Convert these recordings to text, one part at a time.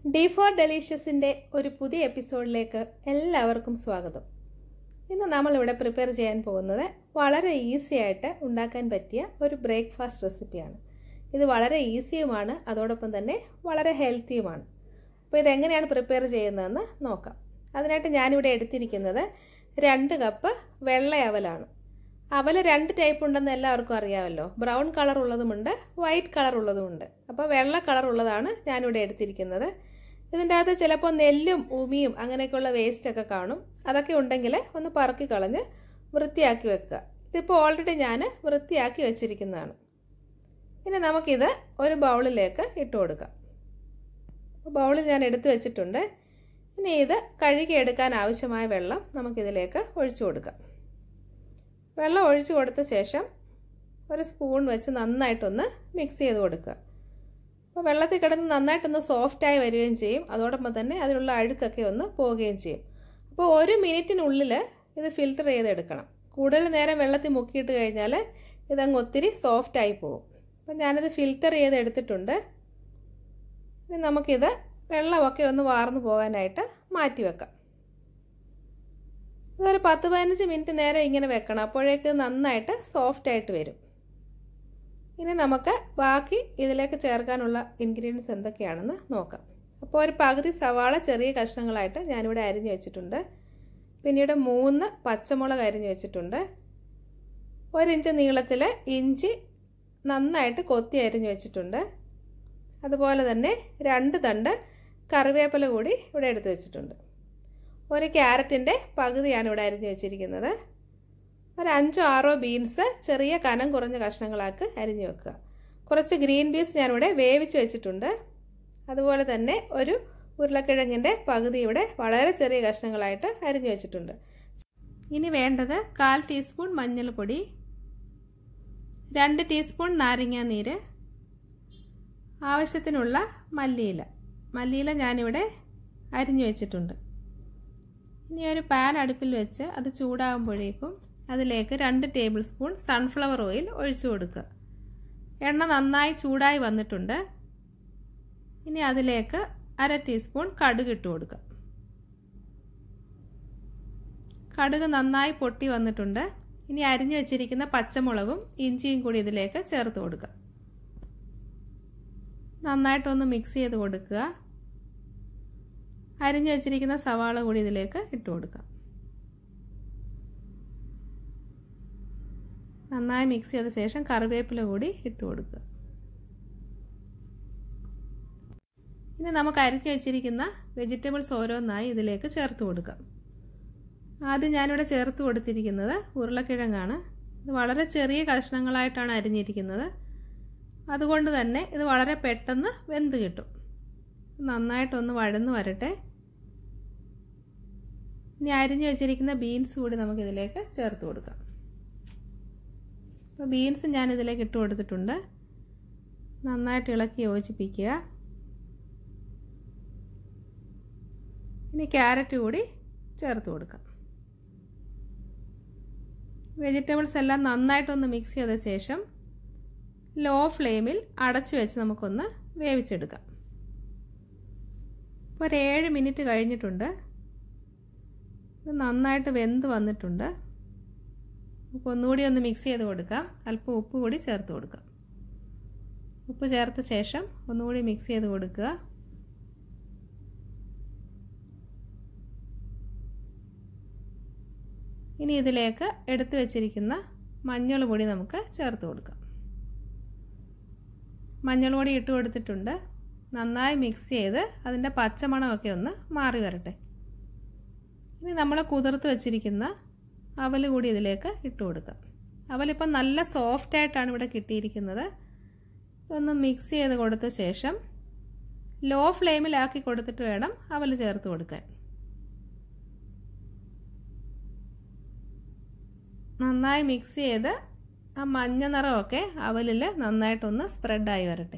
D four ഡെലീഷ്യസിൻ്റെ ഒരു പുതിയ എപ്പിസോഡിലേക്ക് എല്ലാവർക്കും സ്വാഗതം ഇന്ന് നമ്മളിവിടെ പ്രിപ്പയർ ചെയ്യാൻ പോകുന്നത് വളരെ ഈസി ആയിട്ട് ഉണ്ടാക്കാൻ പറ്റിയ ഒരു ബ്രേക്ക്ഫാസ്റ്റ് റെസിപ്പിയാണ് ഇത് വളരെ ഈസിയുമാണ് അതോടൊപ്പം തന്നെ വളരെ ഹെൽത്തിയുമാണ് അപ്പോൾ ഇതെങ്ങനെയാണ് പ്രിപ്പയർ ചെയ്യുന്നതെന്ന് നോക്കാം അതിനായിട്ട് ഞാനിവിടെ എടുത്തിരിക്കുന്നത് രണ്ട് കപ്പ് വെള്ള അവലാണ് അവൽ രണ്ട് ടൈപ്പ് ഉണ്ടെന്ന് എല്ലാവർക്കും അറിയാമല്ലോ ബ്രൗൺ കളർ ഉള്ളതുമുണ്ട് വൈറ്റ് കളർ ഉള്ളതുമുണ്ട് അപ്പോൾ വെള്ള കളർ ഉള്ളതാണ് ഞാനിവിടെ എടുത്തിരിക്കുന്നത് ഇതിൻ്റെ അകത്ത് ചിലപ്പോൾ നെല്ലും ഉമിയും അങ്ങനെയൊക്കെയുള്ള വേസ്റ്റ് ഒക്കെ കാണും അതൊക്കെ ഉണ്ടെങ്കിൽ ഒന്ന് പറക്കി കളഞ്ഞ് വൃത്തിയാക്കി വെക്കുക ഇതിപ്പോൾ ഓൾറെഡി ഞാൻ വൃത്തിയാക്കി വെച്ചിരിക്കുന്നതാണ് ഇനി നമുക്കിത് ഒരു ബൗളിലേക്ക് ഇട്ട് കൊടുക്കാം ബൗളിൽ ഞാൻ എടുത്തു വെച്ചിട്ടുണ്ട് ഇനി ഇത് കഴുകിയെടുക്കാൻ ആവശ്യമായ വെള്ളം നമുക്കിതിലേക്ക് ഒഴിച്ചു കൊടുക്കാം വെള്ളം ഒഴിച്ചു കൊടുത്ത ശേഷം ഒരു സ്പൂൺ വെച്ച് നന്നായിട്ടൊന്ന് മിക്സ് ചെയ്ത് കൊടുക്കുക അപ്പോൾ വെള്ളത്തിൽ കിടന്ന് നന്നായിട്ടൊന്ന് സോഫ്റ്റായി വരികയും ചെയ്യും അതോടൊപ്പം തന്നെ അതിലുള്ള അഴുക്കൊക്കെ ഒന്ന് പോവുകയും ചെയ്യും അപ്പോൾ ഒരു മിനിറ്റിനുള്ളിൽ ഇത് ഫിൽറ്റർ ചെയ്തെടുക്കണം കൂടുതൽ നേരം വെള്ളത്തിൽ മുക്കിയിട്ട് കഴിഞ്ഞാൽ ഇതങ്ങ് ഒത്തിരി സോഫ്റ്റായി പോകും അപ്പം ഞാനിത് ഫിൽറ്റർ ചെയ്ത് എടുത്തിട്ടുണ്ട് ഇനി നമുക്കിത് വെള്ളമൊക്കെ ഒന്ന് വാർന്നു പോകാനായിട്ട് മാറ്റി വെക്കാം ഇതൊരു പത്ത് പതിനഞ്ച് മിനിറ്റ് നേരം ഇങ്ങനെ വെക്കണം അപ്പോഴേക്ക് നന്നായിട്ട് സോഫ്റ്റ് ആയിട്ട് വരും ഇനി നമുക്ക് ബാക്കി ഇതിലേക്ക് ചേർക്കാനുള്ള ഇൻഗ്രീഡിയൻസ് എന്തൊക്കെയാണെന്ന് നോക്കാം അപ്പോൾ ഒരു പകുതി സവാള ചെറിയ കഷ്ണങ്ങളായിട്ട് ഞാനിവിടെ അരിഞ്ഞു വെച്ചിട്ടുണ്ട് പിന്നീട് മൂന്ന് പച്ചമുളക് അരിഞ്ഞു വെച്ചിട്ടുണ്ട് ഒരിഞ്ച് നീളത്തിൽ ഇഞ്ചി നന്നായിട്ട് കൊത്തി അരിഞ്ഞു വെച്ചിട്ടുണ്ട് അതുപോലെ തന്നെ രണ്ട് തണ്ട് കറിവേപ്പില കൂടി ഇവിടെ എടുത്തു വെച്ചിട്ടുണ്ട് ഒരു ക്യാരറ്റിൻ്റെ പകുതിയാണ് ഇവിടെ അരിഞ്ഞു വെച്ചിരിക്കുന്നത് ഒരു അഞ്ചോ ആറോ ബീൻസ് ചെറിയ കനം കുറഞ്ഞ കഷ്ണങ്ങളാക്കി അരിഞ്ഞു വെക്കുക കുറച്ച് ഗ്രീൻ പീസ് ഞാനിവിടെ വേവിച്ച് വെച്ചിട്ടുണ്ട് അതുപോലെ തന്നെ ഒരു ഉരുളക്കിഴങ്ങിൻ്റെ പകുതി ഇവിടെ വളരെ ചെറിയ കഷ്ണങ്ങളായിട്ട് അരിഞ്ഞു വെച്ചിട്ടുണ്ട് ഇനി വേണ്ടത് കാൽ ടീസ്പൂൺ മഞ്ഞൾപ്പൊടി രണ്ട് ടീസ്പൂൺ നാരങ്ങ നീര് ആവശ്യത്തിനുള്ള മല്ലിയില മല്ലിയില ഞാനിവിടെ അരിഞ്ഞു വെച്ചിട്ടുണ്ട് ഇനി ഒരു പാൻ അടുപ്പിൽ വെച്ച് അത് ചൂടാകുമ്പോഴേക്കും അതിലേക്ക് രണ്ട് ടേബിൾ സ്പൂൺ സൺഫ്ലവർ ഓയിൽ ഒഴിച്ചു കൊടുക്കുക എണ്ണ നന്നായി ചൂടായി വന്നിട്ടുണ്ട് ഇനി അതിലേക്ക് അര ടീസ്പൂൺ കടുക് ഇട്ട് കൊടുക്കുക കടുക് നന്നായി പൊട്ടി വന്നിട്ടുണ്ട് ഇനി അരിഞ്ഞു വെച്ചിരിക്കുന്ന പച്ചമുളകും ഇഞ്ചിയും കൂടി ഇതിലേക്ക് ചേർത്ത് കൊടുക്കുക നന്നായിട്ടൊന്ന് മിക്സ് ചെയ്ത് കൊടുക്കുക അരിഞ്ഞു വെച്ചിരിക്കുന്ന സവാള കൂടി ഇതിലേക്ക് ഇട്ട് കൊടുക്കാം നന്നായി മിക്സ് ചെയ്ത ശേഷം കറിവേപ്പില കൂടി ഇട്ട് കൊടുക്കുക ഇനി നമുക്ക് അരിഞ്ഞു വെച്ചിരിക്കുന്ന വെജിറ്റബിൾസ് ഓരോന്നായി ഇതിലേക്ക് ചേർത്ത് കൊടുക്കാം ആദ്യം ഞാനിവിടെ ചേർത്ത് കൊടുത്തിരിക്കുന്നത് ഉരുളക്കിഴങ്ങാണ് ഇത് വളരെ ചെറിയ കഷ്ണങ്ങളായിട്ടാണ് അരിഞ്ഞിരിക്കുന്നത് അതുകൊണ്ട് തന്നെ ഇത് വളരെ പെട്ടെന്ന് വെന്ത് കിട്ടും നന്നായിട്ടൊന്ന് വഴന്ന് വരട്ടെ ഇനി അരിഞ്ഞു വെച്ചിരിക്കുന്ന ബീൻസ് കൂടി നമുക്കിതിലേക്ക് ചേർത്ത് കൊടുക്കാം അപ്പോൾ ബീൻസ് ഞാൻ ഇതിലേക്ക് ഇട്ട് കൊടുത്തിട്ടുണ്ട് നന്നായിട്ട് ഇളക്കി യോജിപ്പിക്കുക ഇനി ക്യാരറ്റ് കൂടി ചേർത്ത് കൊടുക്കാം വെജിറ്റബിൾസ് എല്ലാം നന്നായിട്ടൊന്ന് മിക്സ് ചെയ്ത ശേഷം ലോ ഫ്ലെയിമിൽ അടച്ചു വെച്ച് നമുക്കൊന്ന് വേവിച്ചെടുക്കാം ഇപ്പോൾ ഒരു ഏഴ് മിനിറ്റ് കഴിഞ്ഞിട്ടുണ്ട് ഇത് നന്നായിട്ട് വെന്ത് വന്നിട്ടുണ്ട് നമുക്ക് ഒന്നുകൂടി ഒന്ന് മിക്സ് ചെയ്ത് കൊടുക്കാം അല്പം ഉപ്പ് കൂടി ചേർത്ത് കൊടുക്കാം ഉപ്പ് ചേർത്ത ശേഷം ഒന്നുകൂടി മിക്സ് ചെയ്ത് കൊടുക്കുക ഇനി ഇതിലേക്ക് എടുത്തു വെച്ചിരിക്കുന്ന മഞ്ഞൾ പൊടി നമുക്ക് ചേർത്ത് കൊടുക്കാം മഞ്ഞൾ പൊടി ഇട്ട് കൊടുത്തിട്ടുണ്ട് നന്നായി മിക്സ് ചെയ്ത് അതിൻ്റെ പച്ചമണമൊക്കെ ഒന്ന് മാറി വരട്ടെ ഇനി നമ്മൾ കുതിർത്ത് വെച്ചിരിക്കുന്ന അവൽ കൂടി ഇതിലേക്ക് ഇട്ട് കൊടുക്കാം അവലിപ്പം നല്ല സോഫ്റ്റ് ആയിട്ടാണ് ഇവിടെ കിട്ടിയിരിക്കുന്നത് ഒന്ന് മിക്സ് ചെയ്ത് കൊടുത്ത ശേഷം ലോ ഫ്ലെയിമിലാക്കി കൊടുത്തിട്ട് വേണം അവൽ ചേർത്ത് കൊടുക്കാൻ നന്നായി മിക്സ് ചെയ്ത് ആ മഞ്ഞ നിറമൊക്കെ അവലിൽ നന്നായിട്ടൊന്ന് സ്പ്രെഡായി വരട്ടെ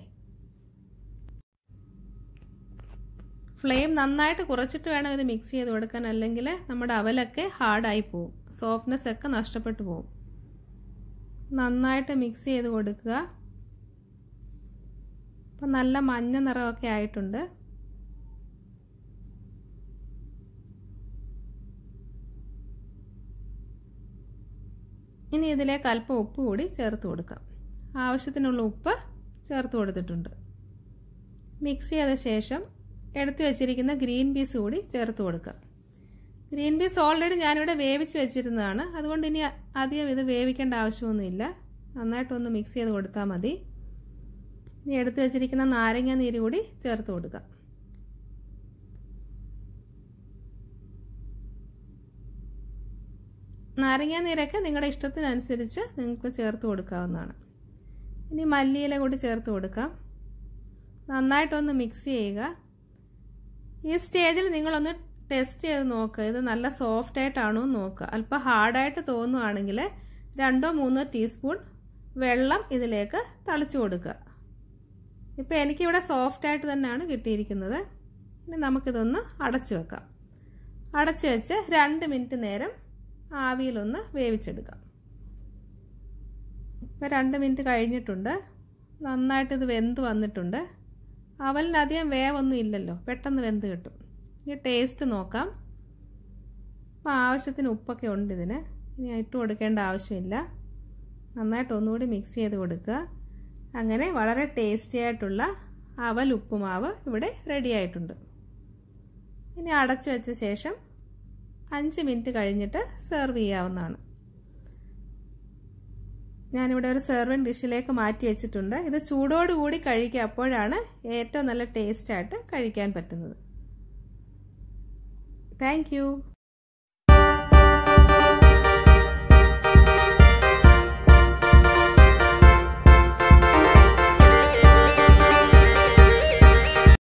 ഫ്ലെയിം നന്നായിട്ട് കുറച്ചിട്ട് വേണം ഇത് മിക്സ് ചെയ്ത് കൊടുക്കാൻ അല്ലെങ്കിൽ നമ്മുടെ അവലൊക്കെ ഹാർഡായി പോവും സോഫ്റ്റ്നെസ് ഒക്കെ നഷ്ടപ്പെട്ടു പോവും നന്നായിട്ട് മിക്സ് ചെയ്ത് കൊടുക്കുക അപ്പം നല്ല മഞ്ഞ നിറമൊക്കെ ആയിട്ടുണ്ട് ഇനി ഇതിലേക്ക് അല്പം ഉപ്പ് കൂടി ചേർത്ത് കൊടുക്കാം ആവശ്യത്തിനുള്ള ഉപ്പ് ചേർത്ത് കൊടുത്തിട്ടുണ്ട് മിക്സ് ചെയ്ത ശേഷം എടുത്തു വെച്ചിരിക്കുന്ന ഗ്രീൻ പീസ് കൂടി ചേർത്ത് കൊടുക്കാം ഗ്രീൻ പീസ് ഓൾറെഡി ഞാനിവിടെ വേവിച്ച് വെച്ചിരുന്നതാണ് അതുകൊണ്ട് ഇനി അധികം ഇത് വേവിക്കേണ്ട ആവശ്യമൊന്നുമില്ല നന്നായിട്ടൊന്ന് മിക്സ് ചെയ്ത് കൊടുത്താൽ മതി ഇനി എടുത്തു വെച്ചിരിക്കുന്ന നാരങ്ങ നീര് കൂടി ചേർത്ത് കൊടുക്കാം നാരങ്ങ നീരൊക്കെ നിങ്ങളുടെ ഇഷ്ടത്തിനനുസരിച്ച് നിങ്ങൾക്ക് ചേർത്ത് കൊടുക്കാവുന്നതാണ് ഇനി മല്ലിയില കൂടി ചേർത്ത് കൊടുക്കാം നന്നായിട്ടൊന്ന് മിക്സ് ചെയ്യുക ഈ സ്റ്റേജിൽ നിങ്ങളൊന്ന് ടെസ്റ്റ് ചെയ്ത് നോക്കുക ഇത് നല്ല സോഫ്റ്റ് ആയിട്ടാണോ എന്ന് നോക്കുക അല്പം ഹാർഡായിട്ട് തോന്നുവാണെങ്കിൽ രണ്ടോ മൂന്നോ ടീസ്പൂൺ വെള്ളം ഇതിലേക്ക് തളിച്ചു കൊടുക്കുക ഇപ്പം എനിക്കിവിടെ സോഫ്റ്റ് ആയിട്ട് തന്നെയാണ് കിട്ടിയിരിക്കുന്നത് ഇനി നമുക്കിതൊന്ന് അടച്ചു വെക്കാം അടച്ചു വെച്ച് രണ്ട് മിനിറ്റ് നേരം ആവിയിലൊന്ന് വേവിച്ചെടുക്കാം ഇപ്പം രണ്ട് മിനിറ്റ് കഴിഞ്ഞിട്ടുണ്ട് നന്നായിട്ട് ഇത് വെന്ത് വന്നിട്ടുണ്ട് അവലിനധികം വേവൊന്നും ഇല്ലല്ലോ പെട്ടെന്ന് വെന്ത് കിട്ടും ഇനി ടേസ്റ്റ് നോക്കാം അപ്പം ആവശ്യത്തിന് ഉപ്പൊക്കെ ഉണ്ട് ഇതിന് ഇനി ഇട്ട് കൊടുക്കേണ്ട ആവശ്യമില്ല നന്നായിട്ട് ഒന്നുകൂടി മിക്സ് ചെയ്ത് കൊടുക്കുക അങ്ങനെ വളരെ ടേസ്റ്റി ആയിട്ടുള്ള അവൽ ഉപ്പുമാവ് ഇവിടെ റെഡി ആയിട്ടുണ്ട് ഇനി അടച്ചു വെച്ച ശേഷം അഞ്ച് മിനിറ്റ് കഴിഞ്ഞിട്ട് സെർവ് ചെയ്യാവുന്നതാണ് ഞാനിവിടെ ഒരു സെർവിങ് ഡിഷിലേക്ക് മാറ്റി വെച്ചിട്ടുണ്ട് ഇത് ചൂടോടുകൂടി കഴിക്കുക അപ്പോഴാണ് ഏറ്റവും നല്ല ടേസ്റ്റായിട്ട് കഴിക്കാൻ പറ്റുന്നത് താങ്ക്